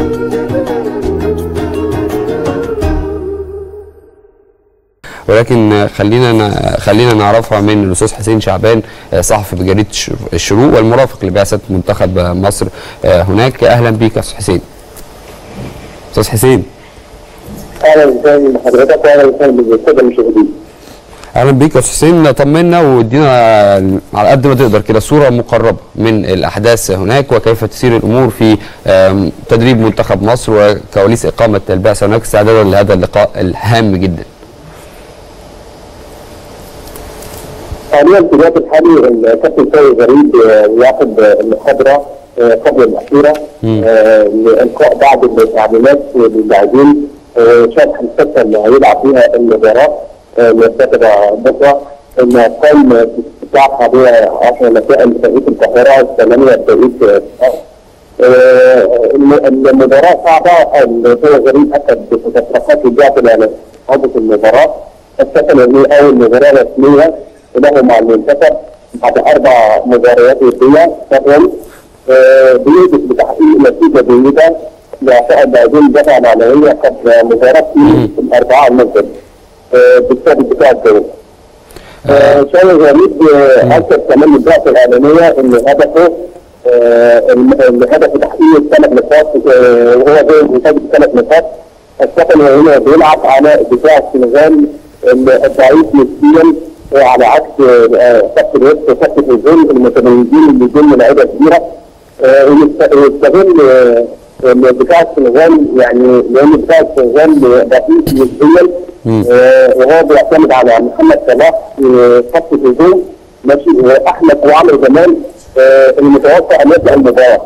ولكن خلينا خلينا نعرفها من الاستاذ حسين شعبان صحفي بجريده الشروق والمرافق لبعثه منتخب مصر هناك اهلا بيك يا استاذ حسين استاذ حسين اهلا وسهلا بحضرتك واهلا وسهلا بالساده المشاهدين اهلا بيك يا استاذ حسين طمنا وادينا على قد ما تقدر كده صوره مقربه من الاحداث هناك وكيف تسير الامور في تدريب منتخب مصر وكواليس اقامه البعثه هناك استعدادا لهذا اللقاء الهام جدا حاليا في الوقت الحالي الكابتن سيد غريب بياخد المحاضره قبل الاخيره لالقاء بعض التعليمات للاعبين شرح الفتره اللي هيلعب فيها المباراه مرتكبه بكره ان قام باستطلاع حوالي 10 مساء بتوقيت القاهره 8 بتوقيت المباراه صعبه هو غريب اكد بتصرفات الجهه الاعلاميه المباراه افتكر ان هي اول مباراه رسميه له مع المنتخب بعد اربع مباريات وديه طبعا بيهدف بتحقيق نتيجه جيده لاعطاء اللاعبين دفعه معنويه قبل مباراه الاربعاء المقبل بالسبب بتاع الدوري. شيء غريب اكد كمان البعثه الاعلاميه ان هدفه هدف تحقيق ثلاث نقاط وهو جاي بيسجل ثلاث نقاط السكن هنا بيلعب على دفاع السنغال الضعيف نسبيا على عكس خط الوسط وخط الهجوم المتميزين اللي دول لعيبه كبيره ويستغل دفاع السنغال يعني لان دفاع السنغال ضعيف نسبيا وهو بيعتمد على محمد صلاح في خط الهجوم ماشي واحمد وعمرو جمال المتوقع ان يبدا المباراه.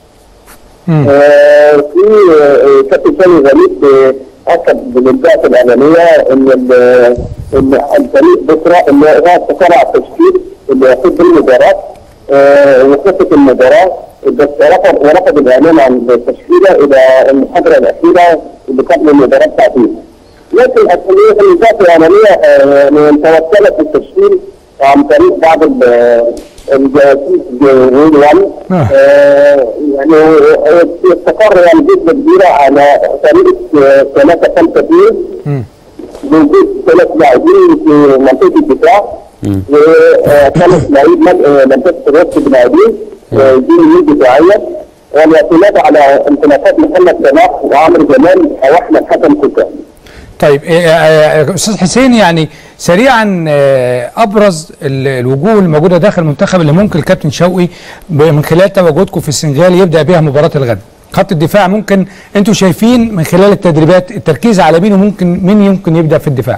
في كابتن سامي غريب اكد بالبعثه الاعلاميه ان ان الفريق بكره ان هو استطاع التشكيل اللي يقود بالمباراه وخطه المباراه بس رفض ورفض الاعلان عن التشكيله الى المحاضره الاخيره اللي قبل المباراه بتاعتين. لكن الاسئله في البعثه الاعلاميه توكلت في التشكيل عن طريق بعض الجواسيس جويل 1 يعني استقر يعني جزء كبيره على طريقه 3 5 2 بوجود ثلاث لاعبين في منطقه الدفاع وثلاث لاعبين منطقه الوسط بلاعبين دي اليد دفاعيه والاعتماد على انطلاقات محمد صلاح وعمرو جمال او احمد حسن كوكا. طيب استاذ حسين يعني سريعا ابرز الوجوه الموجوده داخل المنتخب اللي ممكن الكابتن شوقي من خلال تواجدكم في السنغال يبدا بها مباراه الغد. خط الدفاع ممكن انتوا شايفين من خلال التدريبات التركيز على مين وممكن مين يمكن يبدا في الدفاع؟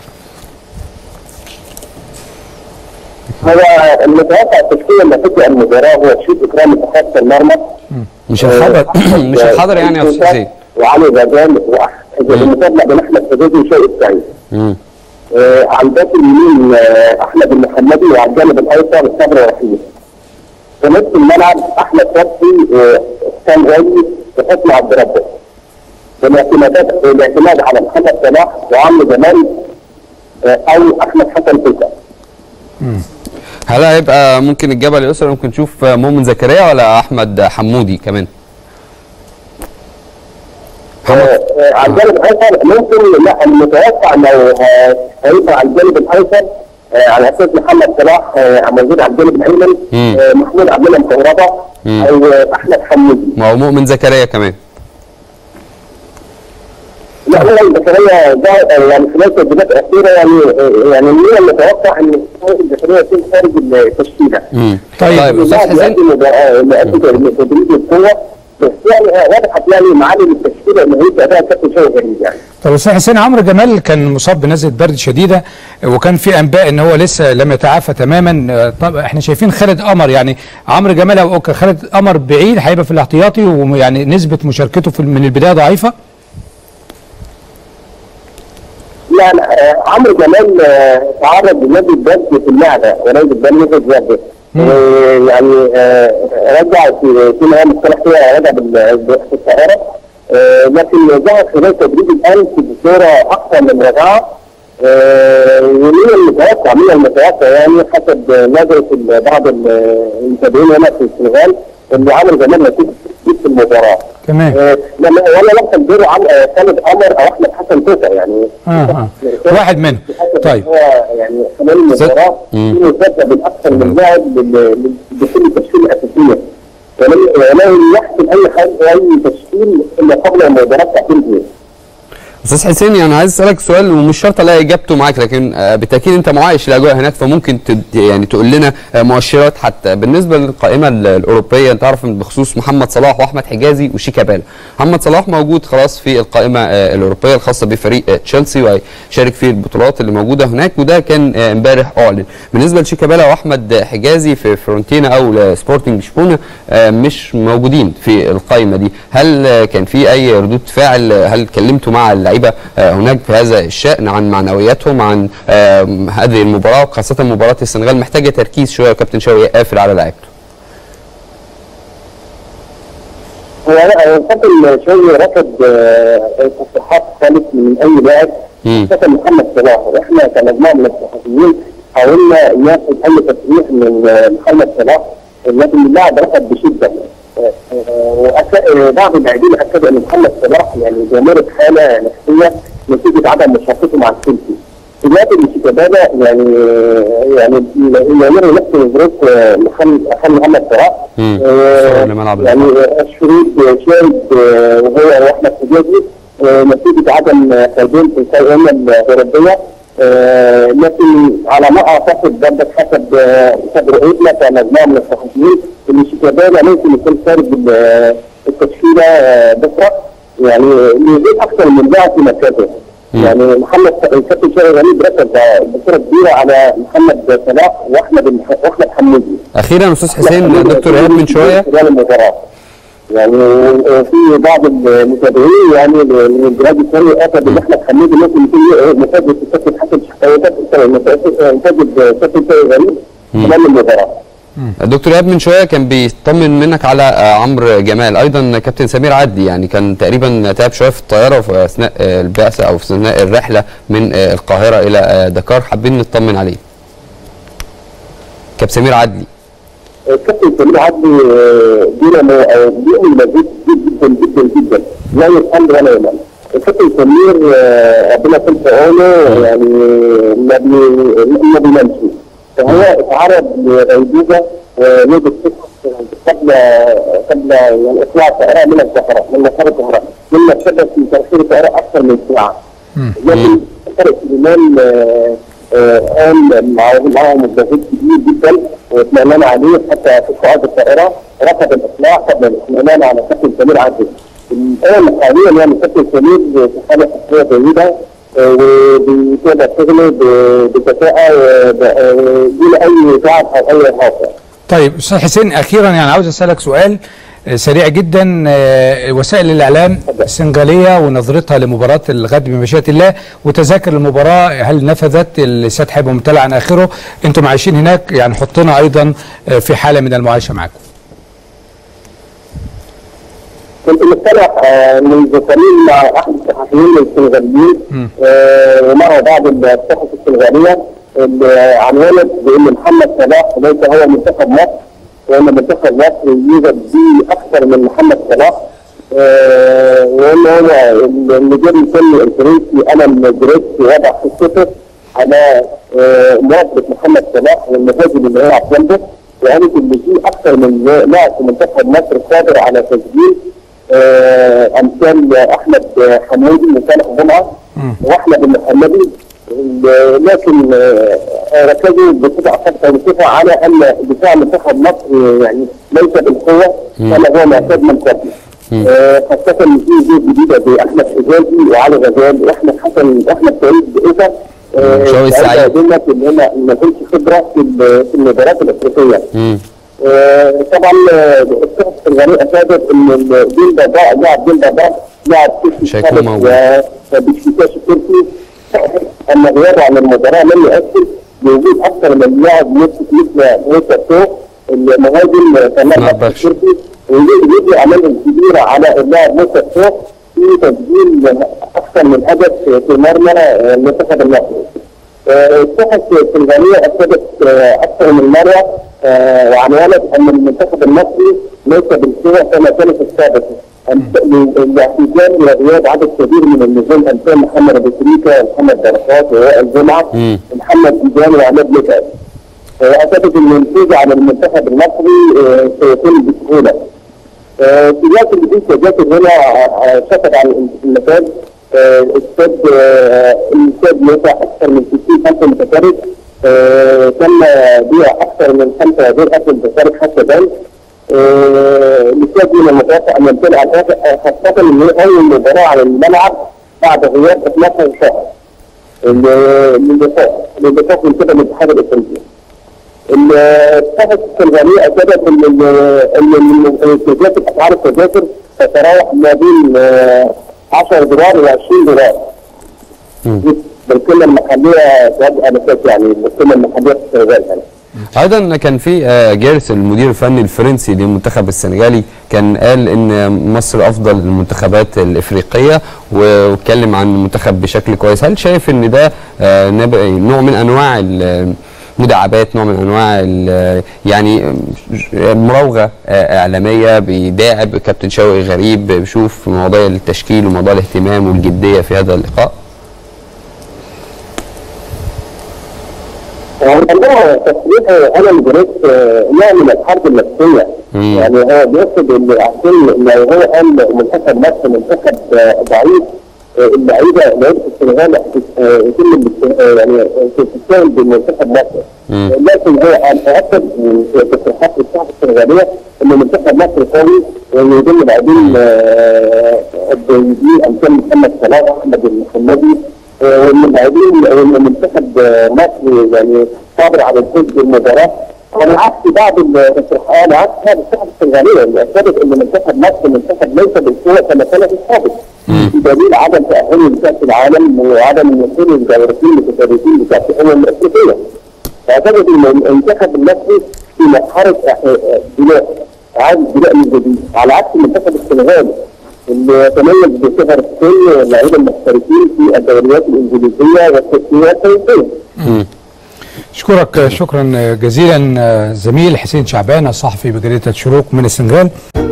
هو المتوقع التشكيل لما تبدا المباراه هو تشيد اكرامي في خط المرمى مش الحضر مش الحضر يعني يا استاذ حسين وعلي غزال بالمتابعه بين احمد سديدي وشوقي السعيد. آه على الباك اليمين آه احمد المحمدي وعلى الجانب الايسر صبري رحيم. في نص الملعب احمد فتحي وحسام غالي وحسن عبد ربه. بالاعتمادات الاعتماد على محمد صلاح وعمرو جمال آه او احمد حسن كوكا. هل هيبقى ممكن الجبل اليسرى ممكن نشوف مؤمن زكريا ولا احمد حمودي كمان؟ على الجانب الايسر ممكن لا المتوقع انه هيبقى على الجانب الايسر على اساس محمد صلاح موجود على الجانب الايمن محمود عبد الله كهربا او احمد حمودي ما هو مؤمن زكريا كمان لا هو زكريا ده يعني خلال التدريبات الاخيره يعني يعني من المتوقع ان زكريا يكون خارج التشكيله. طيب طيب استاذ حسين تدريب القوه بس يعني وضحت يعني معالم التشكيله اللي هيبقى فيها كابتن شوقي غريب يعني. طب استاذ حسين عمرو جمال كان مصاب بنزله برد شديده وكان في انباء ان هو لسه لم يتعافى تماما طب احنا شايفين خالد قمر يعني عمرو جمال او اوكا خالد قمر بعيد هيبقى في الاحتياطي ويعني نسبه مشاركته في من البدايه ضعيفه لا لا عمرو جمال تعرض لنادي البرد في اللعبه ونادي البرد نزل برد يعني رجع في في مهام مصطلح فيها رجع في القاهره لكن ظهر خلال تدريب الان بصوره اكثر من رائعه ومن المتوقع من المتوقع يعني حسب نظره بعض المتابعين هنا في السنغال ان عمرو جمال هيكون في المباراه تمام آه، لما ولا لم تنظروا عن آه، خالد قمر او احمد حسن توته يعني آه آه. واحد منهم طيب هو يعني خلال المباراه في مفاجاه من اكثر من لاعب لل- لدخول التشكيله الاساسيه ولم ولم يحسن اي حاجه اي تشكيل الا قبل المباراه بتاعتين استاذ حسين يعني عايز اسالك سؤال ومش شرط الاقي اجابته معاك لكن آه، بالتاكيد انت معايش الاجواء هناك فممكن تد يعني تقول لنا آه، مؤشرات حتى بالنسبه للقائمه ال- الاوروبيه انت عارف إن بخصوص محمد صلاح واحمد حجازي وشيكابالا محمد صلاح موجود خلاص في القائمه آه، الاوروبيه الخاصه بفريق آه، تشيلسي وهيشارك في البطولات اللي موجوده هناك وده كان آه، امبارح اعلن بالنسبه لشيكابالا واحمد حجازي في فرونتينا او سبورتنج لشبونه آه، مش موجودين في القائمه دي هل آه، كان في اي ردود فعل آه، هل كلمتوا مع اللعيبه آه، هناك في هذا الشان عن معنوياتهم عن آه، هذه المباراه وخاصه مباراه السنغال محتاجه تركيز شويه وكابتن شوقي قافل على لعيبته هو لا هو كابتن شوقي رفض آه، تصريحات خالص من اي لاعب مم. خاصه محمد صلاح واحنا كمجموعه من الصحفيين حاولنا ناخذ اي تصريح من آه، محمد صلاح لكن اللاعب رفض بشده آه، آه، وأك- آه، بعض اللاعبين اكدوا ان محمد صلاح يعني بيمر بحاله نفسيه نتيجه عدم مشاركته مع التشيلسي دلوقتي شيكابالا يعني يعني يمر نفس الظروف آه، محمد محمد صلاح مم. آه، صعب لملعب يعني الشريط شاهد آه، وهو واحمد حجازي آه، نتيجه عدم قيدين في القائمه الاوروبيه آه، لكن على ما اعتقد برضك حسب آه، حسب رؤيتنا كمجموعه من الصحفيين ان شيكابالا ممكن يكون خارج ال- التشكيله آه، بكره يعني لوجود اكثر من لاعب في مركزه يعني محمد الكابتن شاهي غريب ركز بصوره كبيره على محمد صلاح واحمد الح- واحمد حمودي اخيرا استاذ حسين دكتور ايهاب من شويه خلال المباراة يعني في بعض المتابعين يعني من الجهاز الثاني اتى بان احمد حميدي ممكن يكون متواجد في كابتن حسن شحاته متواجد كابتن شاي غريب خلال المباراه. دكتور ايهاب من شويه كان بيطمن منك على آه، عمرو جمال ايضا كابتن سمير عدلي يعني كان تقريبا تعب شويه في الطياره في اثناء آه، البعثه او في اثناء الرحله من آه، القاهره الى آه، دكار حابين نطمن عليه كابتن سمير عدلي الكابتن سمير عدلي دينامو او بيؤمن مزيد جدا جدا جدا لا يقل ولا يمل. الكابتن سمير آه، ربنا يكون في عونه يعني ما بي- ما بينامش فهو اتعرض لغيبوبه ونوبه سكر قبل قبل يعني اطلاع الطائره من الزهراء من مطار الزهراء مما سبب في تاخير الطائره اكثر من ساعه. لكن فرق سليمان آه، آه، قام معاهم معاهم مجهود كبير جدا واطمئنان عليه حتى في قواعد الطائره رفض الاطلاع قبل الاطمئنان على كابتن سمير عدل. الان حاليا يعني كابتن سمير في حاله صحيه جيده آه، وبيتابع شغله ب- بكفاءه وب- آه، دون اي تعب او اي ارهاق. طيب استاذ حسين اخيرا يعني عاوز اسالك سؤال آه، سريع جدا آه، وسائل الاعلام السنغاليه ونظرتها لمباراه الغد بمشيئه الله وتذاكر المباراه هل نفذت الاستاد هيبقى ممتلئ عن اخره انتم عايشين هناك يعني حطنا ايضا آه، في حاله من المعايشه معاكم كنت مستمع آه، منذ قليل مع احد الصحفيين السنغاليين آه، ومعه بعض الصحف السنغاليه اللي عنونت بان محمد صلاح ليس هو منتخب مصر وان منتخب مصر يوجد فيه اكثر من محمد صلاح آه، وان هو المدير الفني الفرنسي الان جريس وضع خطته على آه، موافقه محمد صلاح والمهاجم اللي هيلعب جنبه وقالت ان في اكثر من لاعب في منتخب مصر قادر على تسجيل آه، امثال احمد حمودي وصالح جمعه واحمد المحمدي آه، لكن آه، ركزوا بصفه اكثر بصفه على ان دفاع منتخب مصر يعني ليس بالقوه كما هو معتاد من قبل آه، خاصة إن في جيل جديدة زي أحمد حجازي وعلي غزال وأحمد حسن وأحمد سعيد إيسا شوقي السعيد. إن هم ما كانش خبرة في ال- في المباريات الأفريقية. مم. آه، طبعا آه، الصحف الغنية افادت ان الجيل ده ضاع لاعب جيل ده ضاع لاعب تركي مش هيكون سابق موجود. وبشكاش التركي اما غيابه عن المباراه لم يؤثر بوجود اكثر من لاعب مثل مثل موسى تو المهاجم كمان نبخش. التركي ويجري عملهم كبيره على اللاعب موسى تو في تسجيل اكثر من هدف في مرمى المنتخب المصري. آه، الصحف السنغاليه اكدت آه، اكثر من مره آه، وعنونت ان المنتخب المصري ليس بالقوه كما كانت السابقه الاحتجاج وغياب عدد كبير من النجوم امثال محمد ابو تريكه ومحمد بركات ووائل جمعه مم. ومحمد زيدان وعماد متعب واعتقد ان النتيجه على المنتخب المصري آه، سيكون بسهوله. آه، سياسه اللي فيه تجاكر هنا آه، شكت على النتائج آه، الاستاد آه، الاستاد يسع اكثر من 60000 متفرج آه، تم بيع اكثر من 25000 متفرج حتى الان آه، الاستاد من المتوقع ان يمتلئ على الآخر، خاصه ان هي اول مباراه على الملعب بعد غياب 12 شهر للنفاق للنفاق من قبل الاتحاد الافريقي. الصحف السنغاليه اكدت ان ال- ان التذاكر اسعار التذاكر تتراوح ما بين آه، 10 دولار و 20 دولار. بالقيمه المحليه تبقى مساك يعني بالقيمه المحليه في السنغال يعني. ايضا كان في آه، جيرس المدير الفني الفرنسي للمنتخب السنغالي كان قال ان مصر افضل المنتخبات الافريقيه واتكلم عن المنتخب بشكل كويس هل شايف ان ده آه، نب- نوع من انواع المداعبات نوع من انواع ال- يعني آه، مراوغه آه، اعلاميه بيداعب كابتن شوقي غريب بيشوف مواضيع التشكيل وموضوع الاهتمام والجديه في هذا اللقاء عندنا تصريح انا مدرس نوع من الحرب النفسيه مم. يعني هو بيقصد ان عشان لو هو قال منتخب مصر منتخب آه، ضعيف آه، اللعيبه لعيبه السنغال آه، يتم الاست- آه، يعني تتساوي بمنتخب مصر مم. لكن هو انا اكد من تصريحات الصحف السنغاليه ان منتخب مصر قوي وان يضم لاعبين آه، الجيدين امثال محمد صلاح واحمد المحمدي آه، وان اللاعبين وان منتخب آه، مصر يعني قادر على الفوز بالمباراه على عكس بعض التصريحات على عكس هذه الصحف السنغاليه اللي اثبتت ان منتخب مصر منتخب ليس بالقوه كما كان في السابق بدليل عدم تاهله لكاس العالم وعدم الوصول للدورتين المتفرجين لكاس الامم الافريقيه. فاعتقد ان المنتخب المصري في مرحله إح- بناء اعاده بناء من جديد على عكس المنتخب السنغالي اللي يتميز بصغر السن واللاعبين المحترفين في الدوريات الانجليزيه والتركيه والفرنسيه. اشكرك شكرا جزيلا زميل حسين شعبان الصحفي بجريده الشروق من السنغال